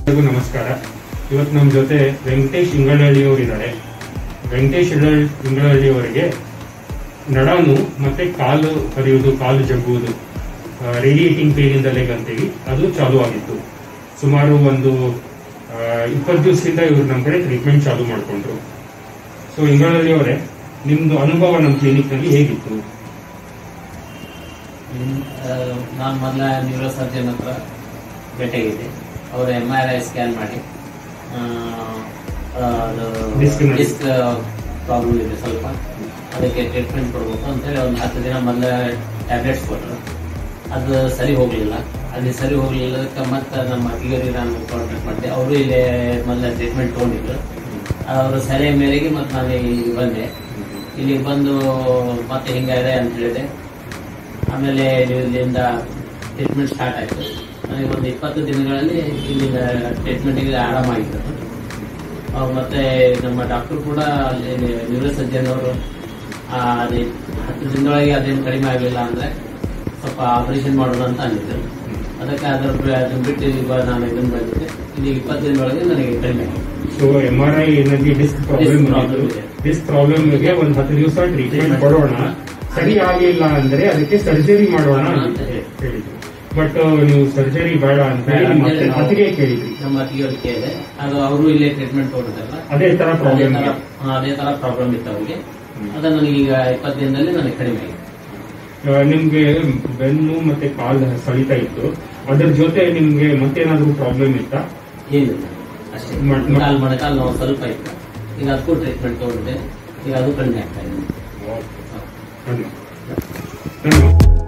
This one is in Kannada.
ಎಲ್ಲರಿಗೂ ನಮಸ್ಕಾರ ಇವತ್ತು ನಮ್ಮ ಜೊತೆ ವೆಂಕಟೇಶ್ ಇಂಗಳಹಳ್ಳಿ ಅವರಿದ್ದಾರೆ ವೆಂಕಟೇಶ್ ಇಂಗಳ- ಇಂಗಳಹಳ್ಳಿ ಅವರಿಗೆ ನಡಾನು ಮತ್ತೆ ಕಾಲು ಹರಿಯುವುದು ಕಾಲು ಜಗ್ಗುವುದು ರೇಡಿಯೇಟಿಂಗ್ ಪೇನ್ ಇಂದ ಲೆಗ್ ಅಂತೀವಿ ಅದು ಚಾಲು ಆಗಿತ್ತು ಸುಮಾರು ಒಂದು ಇಪ್ಪತ್ತು ದಿವಸದಿಂದ ಇವ್ರು ನಮ್ಮ ಕಡೆ ಟ್ರೀಟ್ಮೆಂಟ್ ಚಾಲು ಮಾಡಿಕೊಂಡ್ರು ಸೊ ಇಂಗಳಹಳ್ಳಿ ಅವರೇ ನಿಮ್ದು ಅನುಭವ ನಮ್ಮ ಕ್ಲಿನಿಕ್ ನಲ್ಲಿ ಹೇಗಿತ್ತು ನಾನು ಮೊದಲ ನ್ಯೂರೋ ಸರ್ಜನ್ ಹತ್ರ ಭೇಟಿಯಾಗಿದ್ದೆ ಅವರು ಎಮ್ ಆರ್ ಐ ಸ್ಕ್ಯಾನ್ ಮಾಡಿ ಆ, ಅದು Disc ನಲ್ಲಿ. ಡಿಸ್ಕ್ ಪ್ರಾಬ್ಲಮ್ ಇದೆ ಸ್ವಲ್ಪ ಅದಕ್ಕೆ ಟ್ರೀಟ್ಮೆಂಟ್ ಕೊಡ್ಬೇಕು ಅಂತೇಳಿ ಒಂದು ಹತ್ತು ದಿನ ಮೊದಲ ಟ್ಯಾಬ್ಲೆಟ್ಸ್ ಕೊಟ್ಟರು ಅದು ಸರಿ ಹೋಗಲಿಲ್ಲ ಅಲ್ಲಿ ಸರಿ ಹೋಗ್ಲಿಲ್ಲದಕ್ಕೆ ಮತ್ತೆ ನಮ್ಮ ಅತಿಗರಿಗೆ ನಾನು ಕಾಂಟ್ಯಾಕ್ಟ್ ಮಾಡಿದೆ ಅವರು ಇಲ್ಲಿ ಮೊದಲ ಟ್ರೀಟ್ಮೆಂಟ್ ತೊಗೊಂಡಿದ್ರು ಅವರು ಸಲಹೆ ಮೇರೆಗೆ ಮತ್ತೆ ನಾನು ಇಲ್ಲಿ ಬಂದೆ ಇಲ್ಲಿಗೆ ಬಂದು ಮತ್ತೆ ಹಿಂಗಾಗಿದೆ ಅಂತ ಹೇಳಿದೆ ಆಮೇಲೆ ಇಲ್ಲಿಂದ ಟ್ರೀಟ್ಮೆಂಟ್ ಸ್ಟಾರ್ಟ್ ಆಯ್ತು ನನಗೆ ಒಂದು ಇಪ್ಪತ್ತು ದಿನಗಳಲ್ಲಿ ಇಲ್ಲಿಂದ ಟ್ರೀಟ್ಮೆಂಟ್ಗೆ ಆರಾಮಾಗಿತ್ತು ಅವ್ರು ಮತ್ತೆ ನಮ್ಮ ಡಾಕ್ಟರ್ ಕೂಡ ಅಲ್ಲಿ ನ್ಯೂರೋ ಸರ್ಜನ್ ಅವರು ಆ, ಅದೇ ಹತ್ತು ದಿನದೊಳಗೆ ಅದೇನು ಕಡಿಮೆ ಆಗಲಿಲ್ಲ ಅಂದ್ರೆ ಸ್ವಲ್ಪ ಆಪರೇಷನ್ ಮಾಡೋಣ ಅಂತ ಅಂದಿದ್ರು ಅದಕ್ಕೆ ಅದರ ಬ- ಅದನ್ನ ಬಿಟ್ಟು ಈಗ ನಾನು ಇದನ್ನ ಬಂದಿದ್ದೆ ಇಲ್ಲಿ ಇಪ್ಪತ್ತು ದಿನದೊಳಗೆ ನನಗೆ ಕಡಿಮೆ ಆಗಿದೆ ಸೊ ಎಂ ಆರ್ ಐ ನಲ್ಲಿ ಡಿಸ್ಕ್ ಪ್ರಾಬ್ಲಮ್ problem ಇದೆ. ಡಿಸ್ಕ್ ಪ್ರಾಬ್ಲಮ್ ಗೆ ಒಂದು ಹತ್ತು ದಿವಸ ಟ್ರೀಟ್ಮೆಂಟ್ ಕೊಡೋಣ ಸರಿ ಆಗಿಲ್ಲ ಅಂದ್ರೆ ಅದಕ್ಕೆ ಸರ್ಜರಿ ಮಾಡೋಣ ಅಂತ ಹೇಳಿ. ಹೇಳಿದ್ರು ಬಟ್ ನೀವು ಸರ್ಜರಿ ಬೇಡ ಅಂತ ಹೇಳಿ ಬೇಡ ಅಂತ ಮತ್ತೆ ಹೇಳಿ ನಾವು- ಅತಿಗೆ ಕೇಳಿದ್ರಿ ನಮ್ಮ ಅತಿಗೆಯವ್ರು ಕೇಳಿದೆ ಅದು ಅವರು ಇಲ್ಲೇ ಟ್ರೀಟ್ಮೆಂಟ್ ತಗೊಂಡಿದ್ದಲ್ಲ ಅದೇ ತರ ಅದೇ ಪ್ರಾಬ್ಲಮ್ ತರ ಹಾ, ಅದೇ ತರ ಪ್ರಾಬ್ಲಮ್ ಇತ್ತು ಅವ್ರಿಗೆ ಅದು ನನಗೆ ಈಗ ಇಪ್ಪತ್ತು ದಿನದಲ್ಲಿ ನನಗೆ ಕಡಿಮೆ ಆಗಿದೆ ನಿಮ್ಗೆ ಬೆನ್ನು ಮತ್ತೆ ಕಾಲು ಸಳಿತಾ ಇತ್ತು ಅದ್ರ ಜೊತೆ ನಿಮ್ಗೆ ಮತ್ತೇನಾದ್ರೂ ಪ್ರಾಬ್ಲಮ್ ಇತ್ತಾ ಏನಿಲ್ಲ ಅಷ್ಟೇ ಮ- ಮ- ಮೊಣಕಾಲ್ ಮೊಣಕಾಲ್ ನೋವು ಸ್ವಲ್ಪ ಇತ್ತು ಈಗ ಅದಕ್ಕೂ ಟ್ರೀಟ್ಮೆಂಟ್ ತಗೊಂಡಿದ್ದೆ ಈಗ ಅದು ಕಡಿಮೆ ಆಗ್ತಾ ಇದೆ ಧನ್ಯವಾದ ಧನ್ಯವಾದ